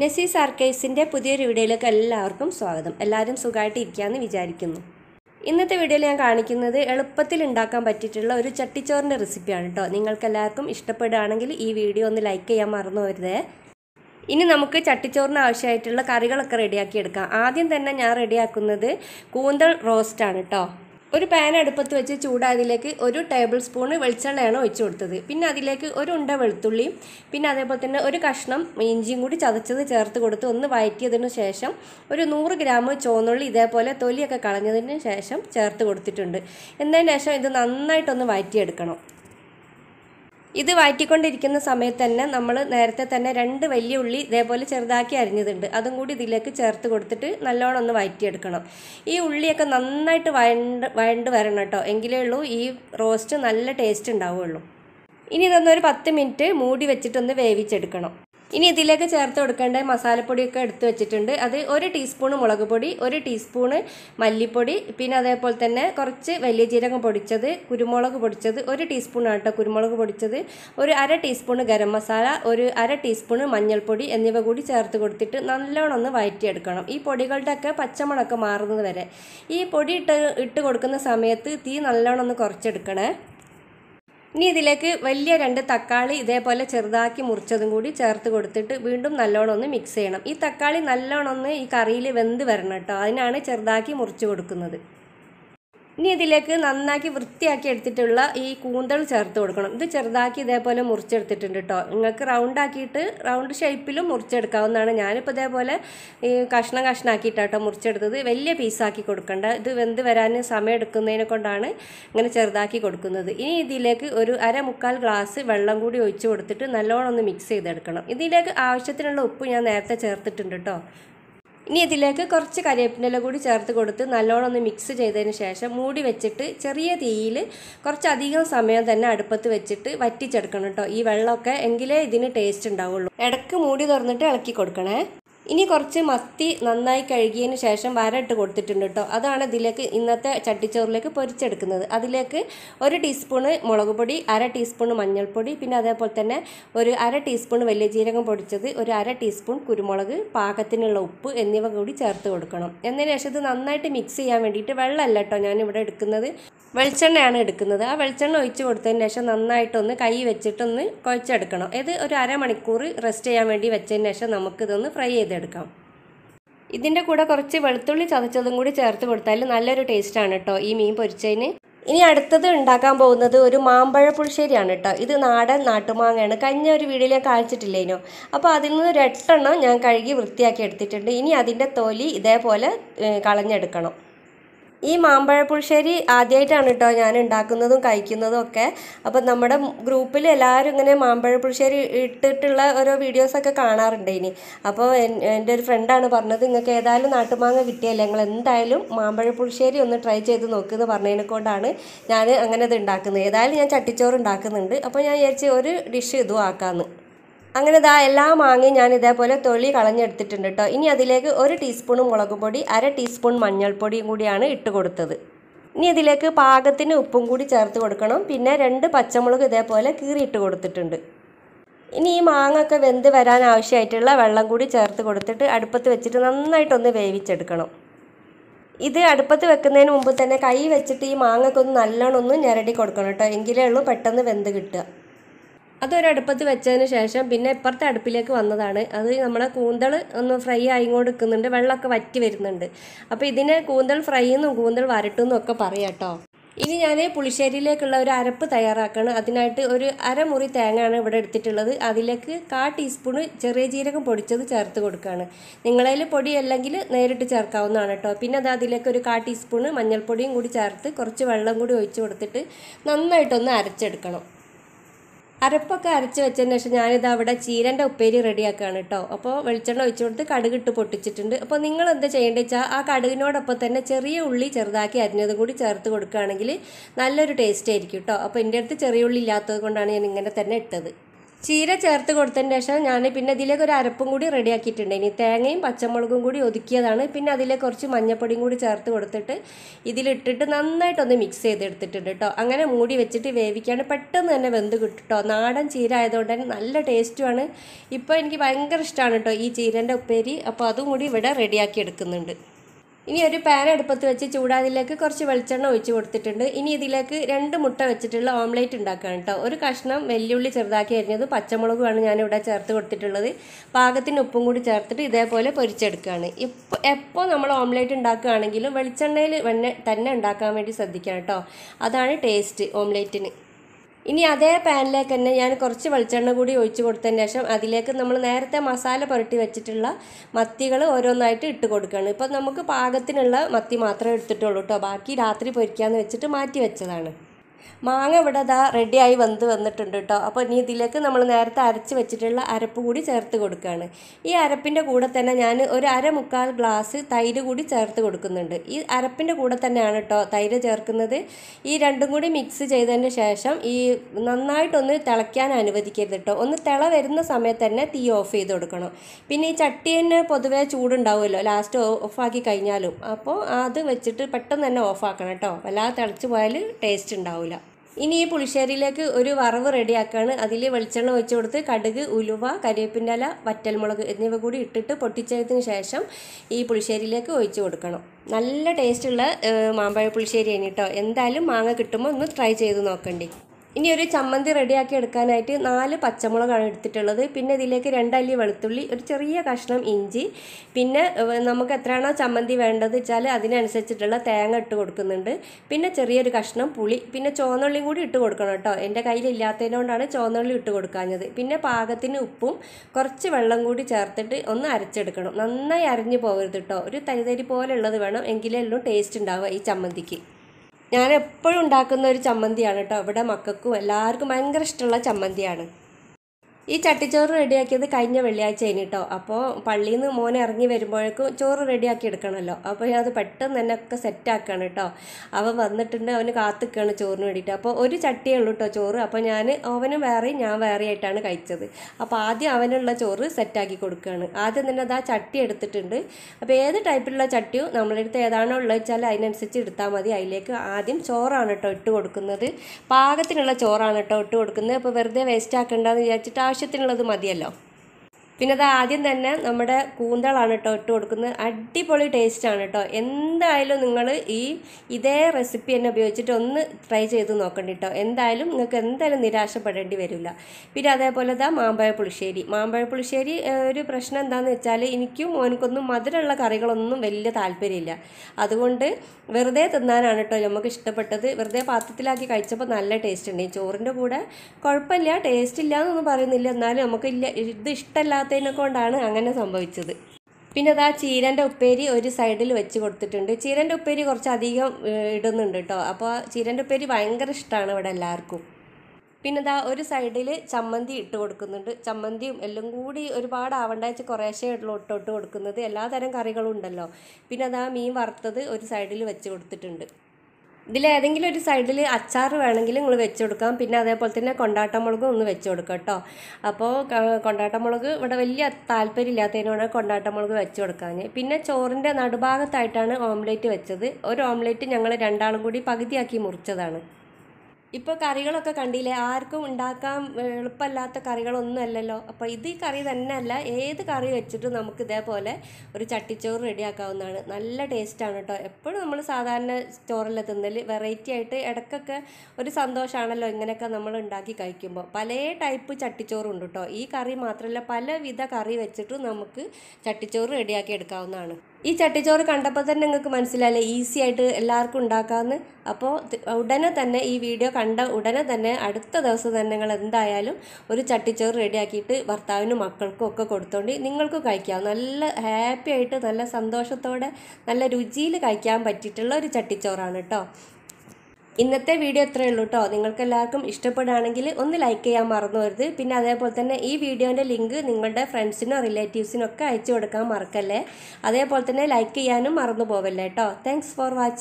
നസീസ് ആർക്കൈവ്സിൻ്റെ പുതിയൊരു വീഡിയോയിലേക്ക് എല്ലാവർക്കും സ്വാഗതം എല്ലാവരും സുഖമായിട്ട് ഇരിക്കാമെന്ന് വിചാരിക്കുന്നു ഇന്നത്തെ വീഡിയോയിൽ ഞാൻ കാണിക്കുന്നത് എളുപ്പത്തിൽ ഉണ്ടാക്കാൻ പറ്റിയിട്ടുള്ള ഒരു ചട്ടിച്ചോറിൻ്റെ റെസിപ്പിയാണ് കേട്ടോ നിങ്ങൾക്ക് എല്ലാവർക്കും ഇഷ്ടപ്പെടുകയാണെങ്കിൽ ഈ വീഡിയോ ഒന്ന് ലൈക്ക് ചെയ്യാൻ മറന്നു വരുതേ ഇനി നമുക്ക് ചട്ടിച്ചോറിന് ആവശ്യമായിട്ടുള്ള കറികളൊക്കെ റെഡിയാക്കി എടുക്കാം ആദ്യം തന്നെ ഞാൻ റെഡിയാക്കുന്നത് കൂന്തൽ റോസ്റ്റാണ് കേട്ടോ ഒരു പാൻ അടുപ്പത്ത് വെച്ച് ചൂടായതിലേക്ക് ഒരു ടേബിൾ സ്പൂണ് വെളിച്ചെണ്ണയാണ് ഒഴിച്ചു കൊടുത്തത് പിന്നെ അതിലേക്ക് ഒരു ഉണ്ട വെളുത്തുള്ളിയും പിന്നെ അതേപോലെ തന്നെ ഒരു കഷ്ണം ഇഞ്ചിയും കൂടി ചതച്ചത് ചേർത്ത് കൊടുത്ത് ഒന്ന് വഴറ്റിയതിന് ശേഷം ഒരു നൂറ് ഗ്രാം ചുവന്നുള്ളി ഇതേപോലെ തൊലിയൊക്കെ കളഞ്ഞതിന് ശേഷം ചേർത്ത് കൊടുത്തിട്ടുണ്ട് എന്നതിന് ശേഷം ഇത് നന്നായിട്ടൊന്ന് വഴറ്റിയെടുക്കണം ഇത് വഴറ്റിക്കൊണ്ടിരിക്കുന്ന സമയത്ത് തന്നെ നമ്മൾ നേരത്തെ തന്നെ രണ്ട് വലിയ ഉള്ളി ഇതേപോലെ ചെറുതാക്കി അരിഞ്ഞതുണ്ട് അതും കൂടി ഇതിലേക്ക് ചേർത്ത് കൊടുത്തിട്ട് നല്ലോണം ഒന്ന് വഴറ്റിയെടുക്കണം ഈ ഉള്ളിയൊക്കെ നന്നായിട്ട് വഴണ്ട് വഴണ്ട് വരണം കേട്ടോ എങ്കിലേ ഉള്ളൂ ഈ റോസ്റ്റ് നല്ല ടേസ്റ്റ് ഉണ്ടാവുകയുള്ളൂ ഇനി ഇതൊന്നൊരു പത്ത് മിനിറ്റ് മൂടി വെച്ചിട്ടൊന്ന് വേവിച്ചെടുക്കണം ഇനി ഇതിലേക്ക് ചേർത്ത് കൊടുക്കേണ്ട മസാലപ്പൊടിയൊക്കെ എടുത്തു വെച്ചിട്ടുണ്ട് അത് ഒരു ടീസ്പൂണ് മുളക് പൊടി ഒരു ടീസ്പൂണ് മല്ലിപ്പൊടി പിന്നെ അതേപോലെ തന്നെ കുറച്ച് വലിയ ജീരകം പൊടിച്ചത് കുരുമുളക് പൊടിച്ചത് ഒരു ടീസ്പൂൺ കേട്ടോ കുരുമുളക് പൊടിച്ചത് ഒരു അര ടീസ്പൂണ് ഗരം മസാല ഒരു അര ടീസ്പൂണ് മഞ്ഞൾപ്പൊടി എന്നിവ കൂടി ചേർത്ത് കൊടുത്തിട്ട് നല്ലോണം ഒന്ന് വഴറ്റിയെടുക്കണം ഈ പൊടികളുടെയൊക്കെ പച്ചമണമൊക്കെ മാറുന്നത് വരെ ഈ പൊടി ഇട്ട് ഇട്ട് കൊടുക്കുന്ന സമയത്ത് തീ നല്ലോണം ഒന്ന് കുറച്ചെടുക്കണേ ഇനി ഇതിലേക്ക് വലിയ രണ്ട് തക്കാളി ഇതേപോലെ ചെറുതാക്കി മുറിച്ചതും കൂടി ചേർത്ത് കൊടുത്തിട്ട് വീണ്ടും നല്ലോണം ഒന്ന് മിക്സ് ചെയ്യണം ഈ തക്കാളി നല്ലോണം ഒന്ന് ഈ കറിയിൽ വെന്ത് വരണം കേട്ടോ അതിനാണ് ചെറുതാക്കി മുറിച്ച് കൊടുക്കുന്നത് ഇനി ഇതിലേക്ക് നന്നാക്കി വൃത്തിയാക്കി എടുത്തിട്ടുള്ള ഈ കൂന്തൽ ചേർത്ത് കൊടുക്കണം ഇത് ചെറുതാക്കി ഇതേപോലെ മുറിച്ചെടുത്തിട്ടുണ്ട് കേട്ടോ നിങ്ങൾക്ക് റൗണ്ട് ആക്കിയിട്ട് റൗണ്ട് ഷേപ്പിലും മുറിച്ചെടുക്കാവുന്നതാണ് ഞാനിപ്പോൾ ഇതേപോലെ ഈ കഷ്ണം കഷ്ണാക്കിയിട്ടാട്ടോ മുറിച്ചെടുത്തത് വലിയ പീസാക്കി കൊടുക്കണ്ട ഇത് വെന്ത് വരാൻ സമയം എടുക്കുന്നതിനെ കൊണ്ടാണ് ഇങ്ങനെ ചെറുതാക്കി കൊടുക്കുന്നത് ഇനി ഇതിലേക്ക് ഒരു അര മുക്കാൽ ഗ്ലാസ് വെള്ളം കൂടി ഒഴിച്ച് കൊടുത്തിട്ട് നല്ലോണം ഒന്ന് മിക്സ് ചെയ്തെടുക്കണം ഇതിലേക്ക് ആവശ്യത്തിനുള്ള ഉപ്പ് ഞാൻ നേരത്തെ ചേർത്തിട്ടുണ്ട് കേട്ടോ ഇനി ഇതിലേക്ക് കുറച്ച് കരിവേപ്പിനില കൂടി ചേർത്ത് കൊടുത്ത് നല്ലോണം ഒന്ന് മിക്സ് ചെയ്തതിന് ശേഷം മൂടി വെച്ചിട്ട് ചെറിയ തീയിൽ കുറച്ചധികം സമയം തന്നെ അടുപ്പത്ത് വെച്ചിട്ട് വറ്റിച്ചെടുക്കണം കേട്ടോ ഈ വെള്ളമൊക്കെ എങ്കിലേ ഇതിന് ടേസ്റ്റ് ഉണ്ടാവുള്ളൂ ഇടയ്ക്ക് മൂടി തുറന്നിട്ട് ഇളക്കി കൊടുക്കണേ ഇനി കുറച്ച് മത്തി നന്നായി കഴുകിയതിന് ശേഷം വരട്ട് കൊടുത്തിട്ടുണ്ട് കേട്ടോ അതാണ് ഇതിലേക്ക് ഇന്നത്തെ ചട്ടിച്ചോറിലേക്ക് പൊരിച്ചെടുക്കുന്നത് അതിലേക്ക് ഒരു ടീസ്പൂണ് മുളക് പൊടി അര ടീസ്പൂൺ മഞ്ഞൾപ്പൊടി പിന്നെ അതേപോലെ തന്നെ ഒരു അര ടീസ്പൂൺ വലിയ ജീരകം പൊടിച്ചത് ഒരു അര ടീസ്പൂൺ കുരുമുളക് പാകത്തിനുള്ള ഉപ്പ് എന്നിവ കൂടി ചേർത്ത് കൊടുക്കണം എന്നതിന് ശേഷം ഇത് നന്നായിട്ട് മിക്സ് ചെയ്യാൻ വേണ്ടിയിട്ട് വെള്ളമല്ല കേട്ടോ ഞാൻ ഇവിടെ എടുക്കുന്നത് വെളിച്ചെണ്ണയാണ് എടുക്കുന്നത് ആ വെളിച്ചെണ്ണ ഒഴിച്ച് കൊടുത്തതിന് ശേഷം നന്നായിട്ടൊന്ന് കൈ വെച്ചിട്ടൊന്ന് കുഴച്ചെടുക്കണം ഇത് ഒരു അരമണിക്കൂർ റെസ്റ്റ് ചെയ്യാൻ വേണ്ടി വെച്ചതിന് ശേഷം നമുക്കിതൊന്ന് ഫ്രൈ ചെയ്തെടുക്കാം ഇതിൻ്റെ കൂടെ കുറച്ച് വെളുത്തുള്ളി ചതച്ചതും കൂടി ചേർത്ത് കൊടുത്താൽ നല്ലൊരു ടേസ്റ്റാണ് കേട്ടോ ഈ മീൻ പൊരിച്ചതിന് ഇനി അടുത്തത് ഉണ്ടാക്കാൻ പോകുന്നത് ഒരു മാമ്പഴ പുളിശ്ശേരിയാണ് കേട്ടോ ഇത് നാടൻ നാട്ടുമാങ്ങയാണ് കഴിഞ്ഞ ഒരു വീഡിയോയിൽ ഞാൻ കാണിച്ചിട്ടില്ലേനോ അപ്പോൾ അതിൽ നിന്ന് ഒരു എട്ടെണ്ണം ഞാൻ കഴുകി വൃത്തിയാക്കി എടുത്തിട്ടുണ്ട് ഇനി അതിൻ്റെ തൊലി ഇതേപോലെ കളഞ്ഞെടുക്കണം ഈ മാമ്പഴ പുളിശ്ശേരി ആദ്യമായിട്ടാണ് കേട്ടോ ഞാൻ ഉണ്ടാക്കുന്നതും കഴിക്കുന്നതും ഒക്കെ അപ്പം നമ്മുടെ ഗ്രൂപ്പിൽ എല്ലാവരും ഇങ്ങനെ മാമ്പഴ പുളിശ്ശേരി ഇട്ടിട്ടുള്ള ഓരോ വീഡിയോസൊക്കെ കാണാറുണ്ട് ഇനി അപ്പോൾ എൻ്റെ ഒരു ഫ്രണ്ടാണ് പറഞ്ഞത് നിങ്ങൾക്ക് ഏതായാലും നാട്ടുമാങ്ങ കിട്ടിയല്ലേ നിങ്ങൾ എന്തായാലും മാമ്പഴ പുളിശ്ശേരി ഒന്ന് ട്രൈ ചെയ്ത് നോക്കുമെന്ന് പറഞ്ഞതിനെ കൊണ്ടാണ് ഞാൻ അങ്ങനെ ഇത് ഉണ്ടാക്കുന്നത് ഏതായാലും ഞാൻ ചട്ടിച്ചോറ് ഉണ്ടാക്കുന്നുണ്ട് അപ്പോൾ ഞാൻ വിചാരിച്ച് ഒരു ഡിഷ് ഇതും ആക്കാമെന്ന് അങ്ങനെ ഇതാ എല്ലാ മാങ്ങയും ഞാൻ ഇതേപോലെ തൊളി കളഞ്ഞെടുത്തിട്ടുണ്ട് കേട്ടോ ഇനി അതിലേക്ക് ഒരു ടീസ്പൂൺ മുളക് പൊടി അര ടീസ്പൂൺ മഞ്ഞൾപ്പൊടിയും കൂടിയാണ് ഇട്ട് കൊടുത്തത് ഇനി ഇതിലേക്ക് പാകത്തിന് ഉപ്പും കൂടി ചേർത്ത് കൊടുക്കണം പിന്നെ രണ്ട് പച്ചമുളക് ഇതേപോലെ കീറിയിട്ട് കൊടുത്തിട്ടുണ്ട് ഇനി ഈ മാങ്ങ ഒക്കെ വെന്ത് വരാൻ ആവശ്യമായിട്ടുള്ള വെള്ളം കൂടി ചേർത്ത് കൊടുത്തിട്ട് അടുപ്പത്ത് വെച്ചിട്ട് നന്നായിട്ടൊന്ന് വേവിച്ചെടുക്കണം ഇത് അടുപ്പത്ത് വെക്കുന്നതിന് മുമ്പ് തന്നെ കൈ വെച്ചിട്ട് ഈ മാങ്ങക്കൊന്ന് നല്ലോണം ഒന്ന് ഞെരടി കൊടുക്കണം കേട്ടോ എങ്കിലേ ഉള്ളൂ പെട്ടെന്ന് വെന്ത് കിട്ടുക അതൊരു അടുപ്പത്ത് വെച്ചതിന് ശേഷം പിന്നെ ഇപ്പുറത്തെ അടുപ്പിലേക്ക് വന്നതാണ് അത് നമ്മളെ കൂന്തൾ ഒന്ന് ഫ്രൈ ആയിക്കൊണ്ട് നിൽക്കുന്നുണ്ട് വെള്ളമൊക്കെ വറ്റി വരുന്നുണ്ട് അപ്പോൾ ഇതിനെ കൂന്തൾ ഫ്രൈ എന്നും കൂന്തൾ വരട്ടുമെന്നും ഒക്കെ പറയാം കേട്ടോ ഇനി ഞാൻ പുളിശ്ശേരിയിലേക്കുള്ള ഒരു അരപ്പ് തയ്യാറാക്കണം അതിനായിട്ട് ഒരു അരമുറി തേങ്ങയാണ് ഇവിടെ എടുത്തിട്ടുള്ളത് അതിലേക്ക് കാ ടീസ്പൂണ് ചെറിയ ജീരകം പൊടിച്ചത് ചേർത്ത് കൊടുക്കുകയാണ് നിങ്ങളതിൽ പൊടി അല്ലെങ്കിൽ നേരിട്ട് ചേർക്കാവുന്നതാണ് കേട്ടോ പിന്നെ അത് അതിലേക്ക് ഒരു കാ ടീസ്പൂണ് മഞ്ഞൾപ്പൊടിയും കൂടി ചേർത്ത് കുറച്ച് വെള്ളം കൂടി ഒഴിച്ച് കൊടുത്തിട്ട് നന്നായിട്ടൊന്ന് അരച്ചെടുക്കണം അരപ്പൊക്കെ അരച്ച് വെച്ചതിന് ശേഷം ഞാനിത് അവിടെ ചീരൻ്റെ ഉപ്പേരി റെഡിയാക്കുകയാണ് കേട്ടോ അപ്പോൾ വെളിച്ചെണ്ണ ഒഴിച്ചു കൊടുത്ത് കടുകിട്ട് പൊട്ടിച്ചിട്ടുണ്ട് അപ്പോൾ നിങ്ങൾ എന്താ ചെയ്യേണ്ടത് വെച്ചാൽ ആ കടുകിനോടൊപ്പം തന്നെ ചെറിയ ഉള്ളി ചെറുതാക്കി അരിഞ്ഞതും കൂടി ചേർത്ത് കൊടുക്കുകയാണെങ്കിൽ നല്ലൊരു ടേസ്റ്റ് ആയിരിക്കും കേട്ടോ അപ്പോൾ എൻ്റെ അടുത്ത് ചെറിയ ഉള്ളി ഇല്ലാത്തത് കൊണ്ടാണ് ഞാൻ ഇങ്ങനെ തന്നെ ഇട്ടത് ചീര ചേർത്ത് കൊടുത്തതിന് ശേഷം ഞാൻ പിന്നെ ഇതിലേക്ക് ഒരു അരപ്പും കൂടി റെഡിയാക്കിയിട്ടുണ്ട് ഇനി തേങ്ങയും പച്ചമുളകും കൂടി ഒതുക്കിയതാണ് പിന്നെ അതിലേക്ക് കുറച്ച് മഞ്ഞപ്പൊടിയും കൂടി ചേർത്ത് കൊടുത്തിട്ട് ഇതിലിട്ടിട്ട് നന്നായിട്ടൊന്ന് മിക്സ് ചെയ്തെടുത്തിട്ടുണ്ട് കേട്ടോ അങ്ങനെ മൂടി വെച്ചിട്ട് വേവിക്കാണ് പെട്ടെന്ന് തന്നെ വെന്ത് കിട്ടും കേട്ടോ നാടൻ ചീര ആയതുകൊണ്ട് തന്നെ നല്ല ടേസ്റ്റുമാണ് ഇപ്പോൾ എനിക്ക് ഭയങ്കര ഇഷ്ടമാണ് കേട്ടോ ഈ ചീരൻ്റെ ഉപ്പേരി അപ്പോൾ അതും കൂടി ഇവിടെ റെഡിയാക്കി എടുക്കുന്നുണ്ട് ഇനി ഒരു പാൻ അടുപ്പത്ത് വെച്ച് ചൂടാതിലേക്ക് കുറച്ച് വെളിച്ചെണ്ണ ഒഴിച്ച് കൊടുത്തിട്ടുണ്ട് ഇനി ഇതിലേക്ക് രണ്ട് മുട്ട വെച്ചിട്ടുള്ള ഓംലേറ്റ് ഉണ്ടാക്കുകയാണ് കേട്ടോ ഒരു കഷ്ണം വെല്ലുള്ളി ചെറുതാക്കി അരിഞ്ഞത് പച്ചമുളകുമാണ് ഞാനിവിടെ ചേർത്ത് കൊടുത്തിട്ടുള്ളത് പാകത്തിന് ഉപ്പും കൂടി ചേർത്തിട്ട് ഇതേപോലെ പൊരിച്ചെടുക്കുകയാണ് ഇപ്പോൾ എപ്പോൾ നമ്മൾ ഓംലേറ്റ് ഉണ്ടാക്കുകയാണെങ്കിലും വെളിച്ചെണ്ണയിൽ വെണ്ണ തന്നെ ഉണ്ടാക്കാൻ വേണ്ടി ശ്രദ്ധിക്കണം കേട്ടോ അതാണ് ടേസ്റ്റ് ഓംലേറ്റിന് ഇനി അതേ പാനിലേക്ക് തന്നെ ഞാൻ കുറച്ച് വെളിച്ചെണ്ണ കൂടി ഒഴിച്ച് കൊടുത്തതിന് ശേഷം അതിലേക്ക് നമ്മൾ നേരത്തെ മസാല പുരട്ടി വെച്ചിട്ടുള്ള മത്തികൾ ഓരോന്നായിട്ട് ഇട്ട് കൊടുക്കുകയാണ് ഇപ്പം നമുക്ക് പാകത്തിനുള്ള മത്തി മാത്രമേ എടുത്തിട്ടുള്ളൂ കേട്ടോ ബാക്കി രാത്രി പൊരിക്കാമെന്ന് വെച്ചിട്ട് മാറ്റി വെച്ചതാണ് മാങ്ങ ഇവിടെ അതാ റെഡിയായി വന്ന് വന്നിട്ടുണ്ട് കേട്ടോ അപ്പോൾ ഇനി ഇതിലേക്ക് നമ്മൾ നേരത്തെ അരച്ച് വെച്ചിട്ടുള്ള അരപ്പ് കൂടി ചേർത്ത് കൊടുക്കുകയാണ് ഈ അരപ്പിൻ്റെ കൂടെ തന്നെ ഞാൻ ഒരു അര മുക്കാൽ ഗ്ലാസ് തൈര് കൂടി ചേർത്ത് കൊടുക്കുന്നുണ്ട് ഈ അരപ്പിൻ്റെ കൂടെ തന്നെയാണ് കേട്ടോ തൈര് ചേർക്കുന്നത് ഈ രണ്ടും കൂടി മിക്സ് ചെയ്തതിന് ശേഷം ഈ നന്നായിട്ടൊന്ന് തിളയ്ക്കാൻ അനുവദിക്കരുത് കേട്ടോ ഒന്ന് തിള വരുന്ന സമയത്ത് തന്നെ തീ ഓഫ് ചെയ്ത് കൊടുക്കണം പിന്നെ ഈ ചട്ടി തന്നെ പൊതുവേ ചൂടുണ്ടാവുമല്ലോ ലാസ്റ്റ് ഓഫാക്കി കഴിഞ്ഞാലും അപ്പോൾ അത് വെച്ചിട്ട് പെട്ടെന്ന് തന്നെ ഓഫാക്കണം കേട്ടോ വല്ലാതെ തിളച്ച് പോയാൽ ടേസ്റ്റ് ഉണ്ടാവില്ല ഇനി ഈ പുളിശ്ശേരിയിലേക്ക് ഒരു വറവ് റെഡിയാക്കുകയാണ് അതിൽ വെളിച്ചെണ്ണ ഒഴിച്ച് കൊടുത്ത് കടുക് ഉലുവ കരിവേപ്പിൻ്റെ ഇല വറ്റൽമുളക് എന്നിവ കൂടി ഇട്ടിട്ട് പൊട്ടിച്ചതിന് ശേഷം ഈ പുളിശ്ശേരിയിലേക്ക് ഒഴിച്ച് കൊടുക്കണം നല്ല ടേസ്റ്റുള്ള മാമ്പഴ പുളിശ്ശേരിയാണ് കേട്ടോ എന്തായാലും മാങ്ങ കിട്ടുമ്പോൾ ഒന്ന് ട്രൈ ചെയ്ത് നോക്കണ്ടേ ഇനി ഒരു ചമ്മന്തി റെഡിയാക്കി എടുക്കാനായിട്ട് നാല് പച്ചമുളകാണ് എടുത്തിട്ടുള്ളത് പിന്നെ ഇതിലേക്ക് രണ്ടല്ലി വെളുത്തുള്ളി ഒരു ചെറിയ കഷ്ണം ഇഞ്ചി പിന്നെ ഏഹ്, നമുക്ക് എത്രയാണോ ചമ്മന്തി വേണ്ടത് വെച്ചാൽ അതിനനുസരിച്ചിട്ടുള്ള തേങ്ങ ഇട്ട് കൊടുക്കുന്നുണ്ട് പിന്നെ ചെറിയൊരു കഷ്ണം പുളി പിന്നെ ചുവന്നുള്ളിയും കൂടി ഇട്ട് കൊടുക്കണം കേട്ടോ എൻ്റെ കയ്യിൽ ഇല്ലാത്തതിനോണ്ടാണ് ചുവന്നുള്ളി ഇട്ട് കൊടുക്കാഞ്ഞത് പിന്നെ പാകത്തിന് ഉപ്പും കുറച്ച് വെള്ളം കൂടി ചേർത്തിട്ട് ഒന്ന് അരച്ചെടുക്കണം നന്നായി അരഞ്ഞു പോകരുത് കേട്ടോ ഒരു തരിതരി പോലെ ഉള്ളത് വേണം എങ്കിലേ ഉള്ളൂ ടേസ്റ്റ് ഉണ്ടാവുക ഈ ചമ്മന്തിക്ക് ഞാൻ എപ്പോഴും ഉണ്ടാക്കുന്ന ഒരു ചമ്മന്തിയാണ് കേട്ടോ ഇവിടെ മക്കൾക്കും എല്ലാവർക്കും ഭയങ്കര ഇഷ്ടമുള്ള ചമ്മന്തിയാണ് ഈ ചട്ടിച്ചോറ് റെഡിയാക്കിയത് കഴിഞ്ഞ വെള്ളിയാഴ്ച കഴിഞ്ഞ് കേട്ടോ അപ്പോൾ പള്ളിയിൽ നിന്ന് മോനെ ഇറങ്ങി വരുമ്പോഴേക്കും ചോറ് റെഡിയാക്കി എടുക്കണമല്ലോ അപ്പോൾ ഞാൻ അത് പെട്ടെന്ന് തന്നെ ഒക്കെ സെറ്റാക്കുകയാണ് കേട്ടോ അവൻ വന്നിട്ടുണ്ട് അവന് കാത്തിക്കുകയാണ് ചോറിന് വേണ്ടിയിട്ട് അപ്പോൾ ഒരു ചട്ടിയേ ഉള്ളൂ കേട്ടോ ചോറ് അപ്പോൾ ഞാൻ അവന് വേറെയും ഞാൻ വേറെ ആയിട്ടാണ് കഴിച്ചത് അപ്പോൾ ആദ്യം അവനുള്ള ചോറ് സെറ്റാക്കി കൊടുക്കുകയാണ് ആദ്യം തന്നെ അത് ആ ചട്ടി എടുത്തിട്ടുണ്ട് അപ്പോൾ ഏത് ടൈപ്പിലുള്ള ചട്ടിയോ നമ്മളെടുത്ത് ഏതാണോ ഉള്ളത് വെച്ചാൽ അതിനനുസരിച്ച് എടുത്താൽ മതി അതിലേക്ക് ആദ്യം ചോറാണ് കേട്ടോ ഇട്ട് കൊടുക്കുന്നത് പാകത്തിനുള്ള ചോറാണ് കേട്ടോ ഇട്ട് കൊടുക്കുന്നത് അപ്പോൾ വെറുതെ വേസ്റ്റ് ആക്കണ്ടെന്ന് വിചാരിച്ചിട്ട് ആവശ്യത്തിനുള്ളത് മതിയല്ലോ പിന്നെ അത് ആദ്യം തന്നെ നമ്മുടെ കൂന്തളാണ് കേട്ടോ ഇട്ട് കൊടുക്കുന്നത് അടിപൊളി ടേസ്റ്റാണ് കേട്ടോ എന്തായാലും നിങ്ങൾ ഈ ഇതേ റെസിപ്പി തന്നെ ഉപയോഗിച്ചിട്ട് ഒന്ന് ട്രൈ ചെയ്ത് നോക്കണ്ട കേട്ടോ എന്തായാലും നിങ്ങൾക്ക് എന്തായാലും നിരാശപ്പെടേണ്ടി വരില്ല പിന്നെ അതേപോലെ ഇതാ മാമ്പഴ പുളിശ്ശേരി മാമ്പഴ പുളിശ്ശേരി ഏഹ്, ഒരു പ്രശ്നം എന്താണെന്ന് വെച്ചാൽ എനിക്കും മോനക്കൊന്നും മധുരമുള്ള കറികളൊന്നും വലിയ താല്പര്യമില്ല അതുകൊണ്ട് വെറുതെ തിന്നാനാണ് കേട്ടോ നമുക്ക് ഇഷ്ടപ്പെട്ടത് വെറുതെ പാത്രത്തിലാക്കി കഴിച്ചപ്പോൾ നല്ല ടേസ്റ്റ് ഉണ്ട് ഈ ചോറിൻ്റെ കൂടെ കുഴപ്പമില്ല ടേസ്റ്റ് ഇല്ല എന്നൊന്നും പറയുന്നില്ല എന്നാലും നമുക്ക് ഇല്ല ഇത് ഇഷ്ടമല്ലാത്തതിനെ കൊണ്ടാണ് അങ്ങനെ സംഭവിച്ചത് പിന്നെ അതാ ചീരൻ്റെ ഉപ്പേരി ഒരു സൈഡിൽ വെച്ച് കൊടുത്തിട്ടുണ്ട് ചീരൻ്റെ ഉപ്പേരി കുറച്ചധികം ഏഹ്, ഇടുന്നുണ്ട് കേട്ടോ അപ്പോൾ ചീരൻ്റെ ഉപ്പേരി ഭയങ്കര ഇഷ്ടമാണ് ഇവിടെ എല്ലാവർക്കും പിന്നെ ഇതാ ഒരു സൈഡിൽ ചമ്മന്തി ഇട്ട് കൊടുക്കുന്നുണ്ട് ചമ്മന്തിയും എല്ലാം കൂടി ഒരുപാട് ആവണ്ട വെച്ച് കുറേശ്ശേ ഉള്ളൂ ഇട്ട് ഇട്ട് കൊടുക്കുന്നത് എല്ലാ തരം കറികളും ഉണ്ടല്ലോ പിന്നെ അതാ മീൻ വറുത്തത് ഒരു സൈഡിൽ വെച്ച് കൊടുത്തിട്ടുണ്ട് ഇതിലേതെങ്കിലും ഒരു സൈഡിൽ അച്ചാർ വേണമെങ്കിൽ നിങ്ങൾ വെച്ച് കൊടുക്കാം പിന്നെ അതേപോലെ തന്നെ കൊണ്ടാട്ടമുളകും ഒന്ന് വെച്ച് കൊടുക്കാം കേട്ടോ അപ്പോൾ ക- കൊണ്ടാട്ടമുളക് ഇവിടെ വലിയ താല്പര്യമില്ലാത്തതിനോട് കൊണ്ടാട്ടമുളക് വെച്ച് കൊടുക്കാൻ പിന്നെ ചോറിൻ്റെ നടുഭാഗത്തായിട്ടാണ് ഓംലേറ്റ് വെച്ചത് ഒരു ഓംലേറ്റ് ഞങ്ങൾ രണ്ടാളും കൂടി പകുതിയാക്കി മുറിച്ചതാണ് ഇപ്പോൾ കറികളൊക്കെ കണ്ടില്ലേ ആർക്കും ഉണ്ടാക്കാൻ എളുപ്പമല്ലാത്ത കറികളൊന്നും അല്ലല്ലോ അപ്പോൾ ഇത് ഈ കറി തന്നെ അല്ല ഏത് കറി വെച്ചിട്ട് നമുക്ക് ഇതേപോലെ ഒരു ചട്ടിച്ചോറ് റെഡിയാക്കാവുന്നതാണ് നല്ല ടേസ്റ്റാണ് കേട്ടോ എപ്പോഴും നമ്മൾ സാധാരണ ചോറല്ല തിന്നൽ വെറൈറ്റി ആയിട്ട് ഇടയ്ക്കൊക്കെ ഒരു സന്തോഷമാണല്ലോ ഇങ്ങനെയൊക്കെ നമ്മൾ ഉണ്ടാക്കി കഴിക്കുമ്പോൾ പല ടൈപ്പ് ചട്ടിച്ചോറുണ്ട് കേട്ടോ ഈ കറി മാത്രമല്ല പലവിധ കറി വെച്ചിട്ട് നമുക്ക് ചട്ടിച്ചോറ് റെഡിയാക്കി എടുക്കാവുന്നതാണ് ഈ ചട്ടിച്ചോറ് കണ്ടപ്പോൾ തന്നെ നിങ്ങൾക്ക് മനസ്സിലായില്ലേ ഈസി ആയിട്ട് എല്ലാവർക്കും ഉണ്ടാക്കാമെന്ന് അപ്പോൾ തി- ഉടനെ തന്നെ ഈ വീഡിയോ കണ്ട ഉടനെ തന്നെ അടുത്ത ദിവസം തന്നെ നിങ്ങൾ എന്തായാലും ഒരു ചട്ടിച്ചോറ് റെഡിയാക്കിയിട്ട് ഭർത്താവിനും മക്കൾക്കും ഒക്കെ കൊടുത്തോണ്ട് നിങ്ങൾക്ക് കഴിക്കാം നല്ല ഹാപ്പി ആയിട്ട് നല്ല സന്തോഷത്തോടെ നല്ല രുചിയിൽ കഴിക്കാൻ പറ്റിയിട്ടുള്ള ഒരു ചട്ടിച്ചോറാണ് കേട്ടോ ഇന്നത്തെ വീഡിയോ ഇത്രയേ ഉള്ളൂ കേട്ടോ നിങ്ങൾക്ക് എല്ലാവർക്കും ഇഷ്ടപ്പെടുകയാണെങ്കിൽ ഒന്ന് ലൈക്ക് ചെയ്യാൻ മറന്നു വരുത് പിന്നെ അതേപോലെ തന്നെ ഈ വീഡിയോൻ്റെ ലിങ്ക് നിങ്ങളുടെ ഫ്രണ്ട്സിനോ റിലേറ്റീവ്സിനോ ഒക്കെ അയച്ചു കൊടുക്കാൻ മറക്കല്ലേ അതേപോലെ തന്നെ ലൈക്ക് ചെയ്യാനും മറന്നു പോവല്ലേ കേട്ടോ താങ്ക്സ് ഫോർ വാച്ചിങ്